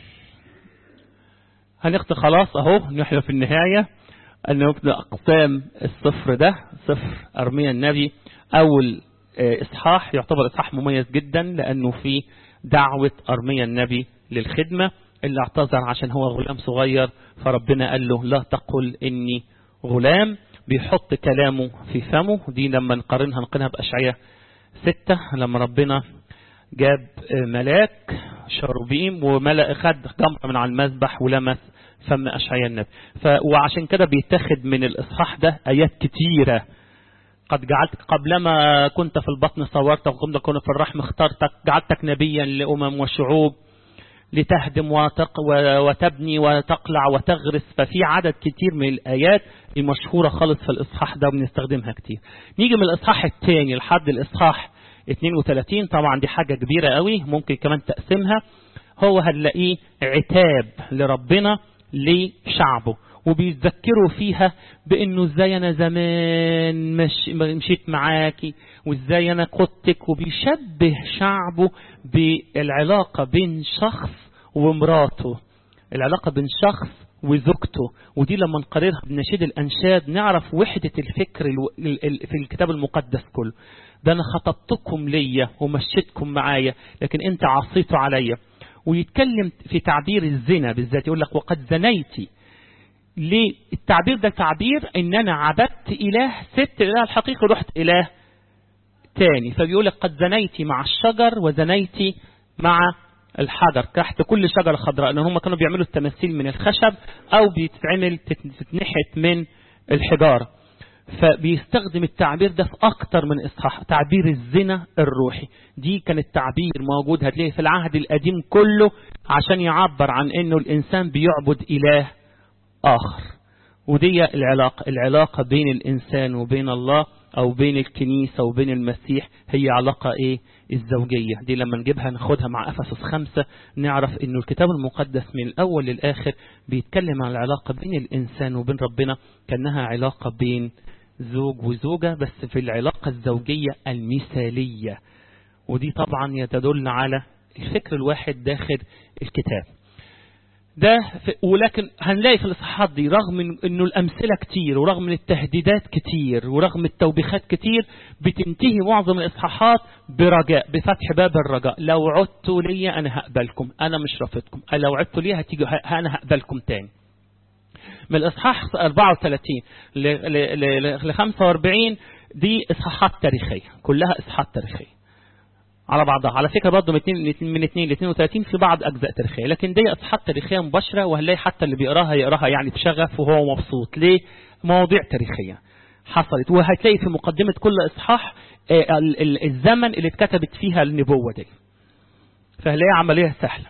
هنختم خلاص اهو نحن في النهاية أن نكتب أقسام الصفر ده صفر أرميا النبي أول إصحاح يعتبر إصحاح مميز جدا لأنه في دعوة أرميا النبي للخدمة اللي اعتذر عشان هو غلام صغير فربنا قال له لا تقل إني غلام بيحط كلامه في فمه دي لما نقارنها نقارنها بأشعية ستة لما ربنا جاب ملاك شروبيم وملأ خد جمرة من على المذبح ولمس فم أشعياء النبي ف... وعشان كده بيتخذ من الإصحاح ده آيات كتيرة قد جعلتك قبلما كنت في البطن صورتك وقمت كنت في الرحم اخترتك جعلتك نبيا لأمم وشعوب لتهدم وتق وتبني وتقلع وتغرس ففي عدد كتير من الآيات المشهورة خالص في الإصحاح ده وبنستخدمها كتير نيجي من الإصحاح الثاني لحد الإصحاح 32 طبعا دي حاجة كبيرة قوي ممكن كمان تقسمها هو هنلاقيه عتاب لربنا لشعبه وبيتذكروا فيها بانه ازاي انا زمان مش مشيت معاكي وازاي انا قدتك وبيشبه شعبه بالعلاقة بين شخص ومراته العلاقة بين شخص وزوجته ودي لما نقررها بنشيد الأنشاد نعرف وحدة الفكر في الكتاب المقدس كله ده أنا خطبتكم ليا ومشيتكم معايا لكن أنت عصيتوا عليا ويتكلم في تعبير الزنا بالذات يقول لك وقد زنيتي ليه التعبير ده تعبير ان انا عبدت اله سبت الاله الحقيقي رحت اله تاني فبيقول لك قد زنيتي مع الشجر وزنيتي مع الحجر تحت كل شجرة خضراء لان هم كانوا بيعملوا التماثيل من الخشب او بيتعمل تتنحت من الحجارة فبيستخدم التعبير ده في أكتر من إصحاح تعبير الزنا الروحي دي كان التعبير موجود هتلاقيه في العهد القديم كله عشان يعبر عن أنه الإنسان بيعبد إله آخر ودي العلاقة العلاقة بين الإنسان وبين الله أو بين الكنيسة وبين المسيح هي علاقة إيه الزوجية دي لما نجيبها ناخدها مع أفسس خمسة نعرف أنه الكتاب المقدس من الأول للآخر بيتكلم عن العلاقة بين الإنسان وبين ربنا كأنها علاقة بين زوج وزوجة بس في العلاقة الزوجية المثالية ودي طبعا يتدل على الفكر الواحد داخل الكتاب ده ولكن هنلاقي في الإصحاحات دي رغم من أنه الأمثلة كتير ورغم من التهديدات كتير ورغم التوبيخات كتير بتنتهي معظم الإصحاحات برجاء بفتح باب الرجاء لو عدتوا لي أنا هقبلكم أنا مش رافضكم لو عدتوا لي هتيجوا أنا هقبلكم تاني من الإصحاح 34 ل 45 دي إصحاحات تاريخية كلها إصحاحات تاريخية على بعضها على فكرة برضه من 2 من 2 ل 32 في بعض أجزاء تاريخية لكن دي إصحاحات تاريخية مباشرة وهنلاقي حتى اللي بيقراها يقراها يعني بشغف وهو مبسوط ليه مواضيع تاريخية حصلت وهتلاقي في مقدمة كل إصحاح الزمن اللي اتكتبت فيها النبوة دي فهنلاقي عملية سهلة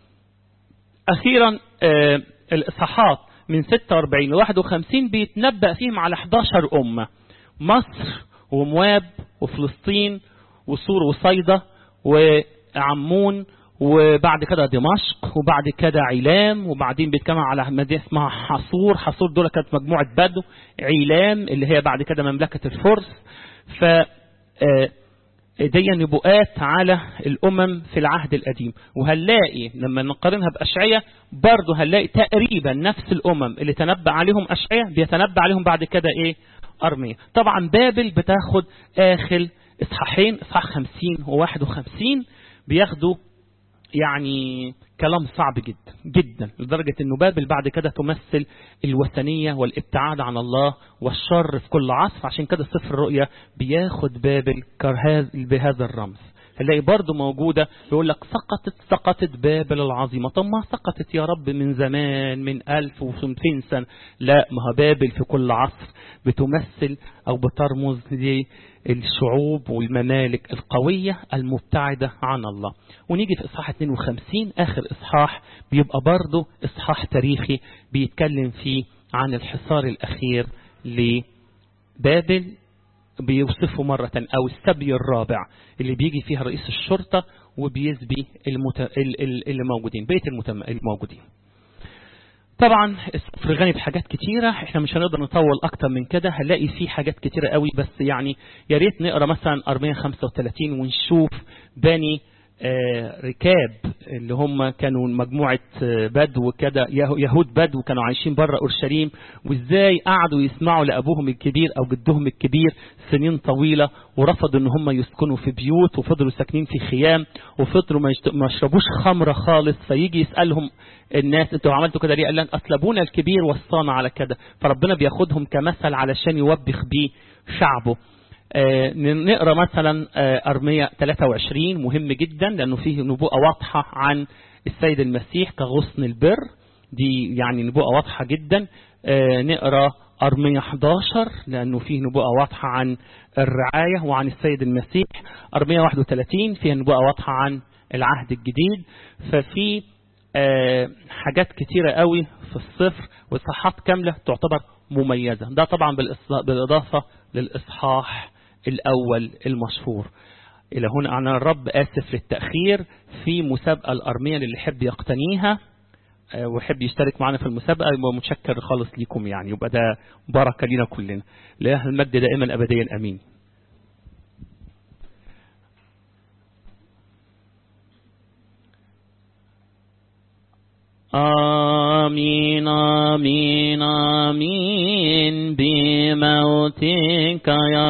أخيرا الإصحاحات من 46 ل 51 بيتنبأ فيهم على 11 أمة مصر ومواب وفلسطين وسور وصيدا وعمون وبعد كده دمشق وبعد كده علام وبعدين بيتكلم على مدينة اسمها حصور حصور دول كانت مجموعة بدو علام اللي هي بعد كده مملكة الفرس ف دي نبوءات على الأمم في العهد القديم وهنلاقي لما نقارنها بأشعية برضه هنلاقي تقريبا نفس الأمم اللي تنبأ عليهم أشعية بيتنبأ عليهم بعد كده إيه أرمية طبعا بابل بتاخد آخر إصحاحين إصحاح 50 و51 بياخدوا يعني كلام صعب جدا جدا لدرجة أنه بابل بعد كده تمثل الوثنية والابتعاد عن الله والشر في كل عصر عشان كده سفر الرؤيا بياخد بابل بهذا الرمز هنلاقي برضه موجودة يقول لك سقطت سقطت بابل العظيمة طب ما سقطت يا رب من زمان من 1200 سنة لا ما هو بابل في كل عصر بتمثل أو بترمز للشعوب والممالك القوية المبتعدة عن الله ونيجي في إصحاح 52 آخر إصحاح بيبقى برضه إصحاح تاريخي بيتكلم فيه عن الحصار الأخير لبابل بيوصفه مرة أو السبي الرابع اللي بيجي فيها رئيس الشرطة وبيسبي المت... اللي موجودين بيت المتم... الموجودين طبعا السفر غني بحاجات كتيرة احنا مش هنقدر نطول اكتر من كده هنلاقي فيه حاجات كتيرة قوي بس يعني يا ريت نقرا مثلا 435 ونشوف بني آه ركاب اللي هم كانوا مجموعة آه بدو كده يهود بدو كانوا عايشين بره اورشليم وازاي قعدوا يسمعوا لابوهم الكبير او جدهم الكبير سنين طويلة ورفضوا ان هم يسكنوا في بيوت وفضلوا ساكنين في خيام وفضلوا ما يشربوش خمرة خالص فيجي يسألهم الناس انتوا عملتوا كده ليه قال لك اصل ابونا الكبير وصانا على كده فربنا بياخدهم كمثل علشان يوبخ بيه شعبه آه نقرا مثلا آه ارميا 23 مهم جدا لانه فيه نبوءه واضحه عن السيد المسيح كغصن البر دي يعني نبوءه واضحه جدا آه نقرا ارميا 11 لانه فيه نبوءه واضحه عن الرعايه وعن السيد المسيح ارميا 31 فيها نبوءه واضحه عن العهد الجديد ففي حاجات كتيرة قوي في الصفر وصحات كاملة تعتبر مميزة ده طبعا بالإضافة للإصحاح الأول المشهور إلى هنا أنا الرب آسف للتأخير في مسابقة الأرمية اللي يحب يقتنيها ويحب يشترك معنا في المسابقة يبقى متشكر خالص ليكم يعني يبقى ده بركة لينا كلنا لله المجد دائما أبديا أمين آمين آمين آمين بموتك يا